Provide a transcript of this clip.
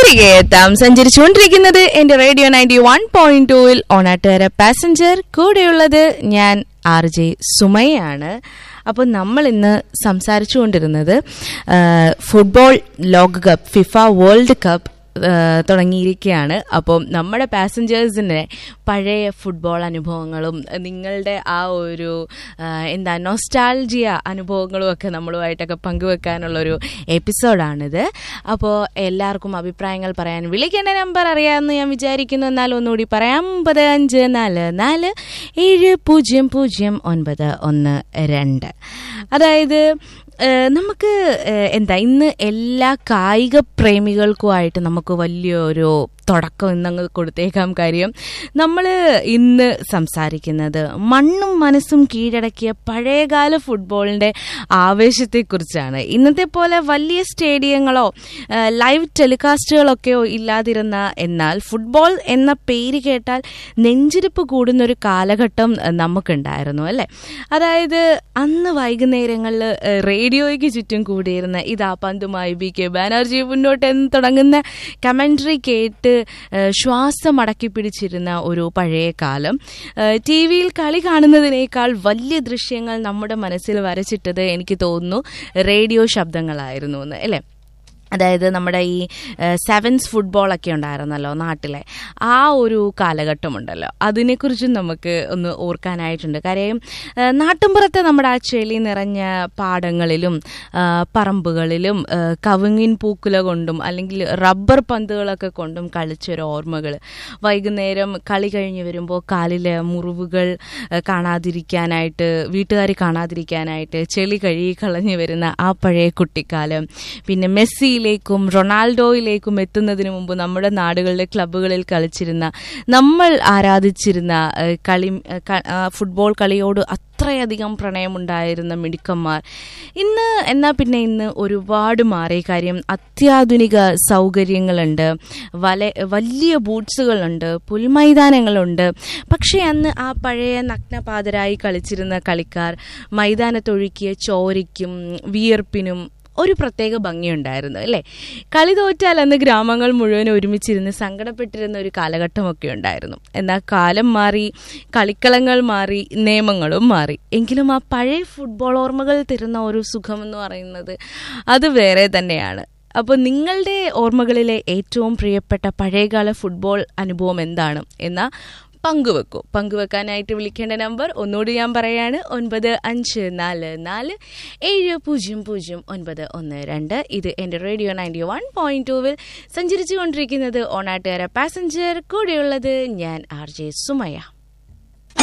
തിരികെ എത്താം സഞ്ചരിച്ചുകൊണ്ടിരിക്കുന്നത് എന്റെ റേഡിയോ നയൻറ്റി വൺ പോയിന്റ് ടൂവിൽ ഓണാട്ടുകാര പാസഞ്ചർ കൂടെയുള്ളത് ഞാൻ ആർ ജെ സുമയാണ് അപ്പോൾ നമ്മൾ ഇന്ന് സംസാരിച്ചുകൊണ്ടിരുന്നത് ആ, ഫുട്ബോൾ ലോകകപ്പ് ഫിഫ വേൾഡ് കപ്പ് ആ, തുടങ്ങിയിരിക്കുകയാണ് അപ്പം നമ്മുടെ പാസഞ്ചേഴ്സിൻ്റെ പഴയ ഫുട്ബോൾ അനുഭവങ്ങളും നിങ്ങളുടെ ആ ഒരു ആ, എന്താ നൊസ്റ്റാൾജിയ അനുഭവങ്ങളും ഒക്കെ നമ്മളുമായിട്ടൊക്കെ പങ്കുവെക്കാനുള്ളൊരു എപ്പിസോഡാണിത് അപ്പോൾ എല്ലാവർക്കും അഭിപ്രായങ്ങൾ പറയാൻ വിളിക്കേണ്ട നമ്പർ അറിയാമെന്ന് ഞാൻ വിചാരിക്കുന്നു എന്നാൽ ഒന്നുകൂടി പറയാം ഒമ്പത് അഞ്ച് നാല് നാല് ഏഴ് പൂജ്യം പൂജ്യം ഒൻപത് ഒന്ന് രണ്ട് അതായത് ഏഹ് നമുക്ക് ഏഹ് എന്താ ഇന്ന് എല്ലാ കായിക പ്രേമികൾക്കുമായിട്ട് നമുക്ക് വലിയൊരു തുടക്കം ഇന്നങ്ങ് കൊടുത്തേക്കാം കാര്യം നമ്മൾ ഇന്ന് സംസാരിക്കുന്നത് മണ്ണും മനസ്സും കീഴടക്കിയ പഴയകാല ഫുട്ബോളിൻ്റെ ആവേശത്തെക്കുറിച്ചാണ് ഇന്നത്തെ പോലെ വലിയ സ്റ്റേഡിയങ്ങളോ ഏഹ് ലൈവ് ടെലികാസ്റ്റുകളൊക്കെയോ ഇല്ലാതിരുന്ന എന്നാൽ ഫുട്ബോൾ എന്ന പേര് കേട്ടാൽ നെഞ്ചിരിപ്പ് കൂടുന്ന ഒരു കാലഘട്ടം ഏഹ് നമുക്കുണ്ടായിരുന്നു അല്ലേ അതായത് അന്ന് വൈകുന്നേരങ്ങളിൽ റേഡിയോയ്ക്ക് ചുറ്റും കൂടിയിരുന്ന ഇതാ പന്തുമായി ബി കെ ബാനർജി മുന്നോട്ട് എന്ന് തുടങ്ങുന്ന കമൻട്രി കേട്ട് ഏഹ് ശ്വാസം അടക്കി പിടിച്ചിരുന്ന ഒരു പഴയ കാലം ടി വിയിൽ കളി കാണുന്നതിനേക്കാൾ വലിയ ദൃശ്യങ്ങൾ നമ്മുടെ മനസ്സിൽ വരച്ചിട്ടത് എനിക്ക് തോന്നുന്നു റേഡിയോ ശബ്ദങ്ങളായിരുന്നു എന്ന് അല്ലേ അതായത് നമ്മുടെ ഈ സെവൻസ് ഫുട്ബോളൊക്കെ ഉണ്ടായിരുന്നല്ലോ നാട്ടിലെ ആ ഒരു കാലഘട്ടമുണ്ടല്ലോ അതിനെക്കുറിച്ചും നമുക്ക് ഒന്ന് ഓർക്കാനായിട്ടുണ്ട് കാര്യം ഏഹ് നാട്ടിൻപുറത്തെ നമ്മുടെ ആ ചെളി നിറഞ്ഞ പാടങ്ങളിലും ആ, പറമ്പുകളിലും ഏഹ് കവുങ്ങിൻ പൂക്കുല കൊണ്ടും അല്ലെങ്കിൽ റബ്ബർ പന്തുകളൊക്കെ കൊണ്ടും കളിച്ചൊരു ഓർമ്മകൾ വൈകുന്നേരം കളി കഴിഞ്ഞ് വരുമ്പോൾ കാലിലെ മുറിവുകൾ ഏഹ് കാണാതിരിക്കാനായിട്ട് വീട്ടുകാർ കാണാതിരിക്കാനായിട്ട് ചെളി കഴുകി കളഞ്ഞു വരുന്ന ആ പഴയ കുട്ടിക്കാലം പിന്നെ മെസ്സിയിലേക്കും റൊണാൾഡോയിലേക്കും എത്തുന്നതിന് മുമ്പ് നമ്മുടെ നാടുകളിലെ ക്ലബ്ബുകളിൽ കളിച്ചിരുന്ന നമ്മൾ ആരാധിച്ചിരുന്ന ഏഹ് കളി ഏഹ് ക- ആ ഫുട്ബോൾ കളിയോട് അത്രയധികം പ്രണയമുണ്ടായിരുന്ന മിടുക്കന്മാർ ഇന്ന് എന്നാൽ പിന്നെ ഇന്ന് ഒരുപാട് മാറി കാര്യം അത്യാധുനിക സൗകര്യങ്ങളുണ്ട് വല വലിയ ബൂട്ട്സുകളുണ്ട് പുൽമൈതാനങ്ങളുണ്ട് പക്ഷേ അന്ന് ആ പഴയ നഗ്നപാതരായി കളിച്ചിരുന്ന കളിക്കാർ മൈതാനത്തൊഴുക്കിയ ചോരയ്ക്കും വിയർപ്പിനും ഒരു പ്രത്യേക ഭംഗിയുണ്ടായിരുന്നു അല്ലേ കളി തോറ്റാൽ അന്ന് ഗ്രാമങ്ങൾ മുഴുവൻ ഒരുമിച്ചിരുന്ന് സങ്കടപ്പെട്ടിരുന്ന ഒരു കാലഘട്ടമൊക്കെ ഉണ്ടായിരുന്നു എന്നാൽ കാലം മാറി കളിക്കളങ്ങൾ മാറി നിയമങ്ങളും മാറി എങ്കിലും ആ പഴയ ഫുട്ബോൾ ഓർമ്മകൾ തരുന്ന ഒരു സുഖമെന്ന് പറയുന്നത് അത് വേറെ തന്നെയാണ് അപ്പോൾ നിങ്ങളുടെ ഓർമ്മകളിലെ ഏറ്റവും പ്രിയപ്പെട്ട പഴയകാല ഫുട്ബോൾ അനുഭവം എന്താണ് എന്ന പങ്കുവെക്കൂ പങ്കുവെക്കാനായിട്ട് വിളിക്കേണ്ട നമ്പർ ഒന്നുകൂടി ഞാൻ പറയാണ് ഒൻപത് അഞ്ച് നാല് നാല് ഏഴ് പൂജ്യം പൂജ്യം ഒൻപത് ഒന്ന് രണ്ട് ഇത് എൻ്റെ റേഡിയോ നയൻറ്റി വൺ പോയിന്റ് ടൂവിൽ സഞ്ചരിച്ചു കൊണ്ടിരിക്കുന്നത് ഓണാട്ടുകാര പാസഞ്ചർ കൂടെയുള്ളത് ഞാൻ ആർ ജെ സുമയ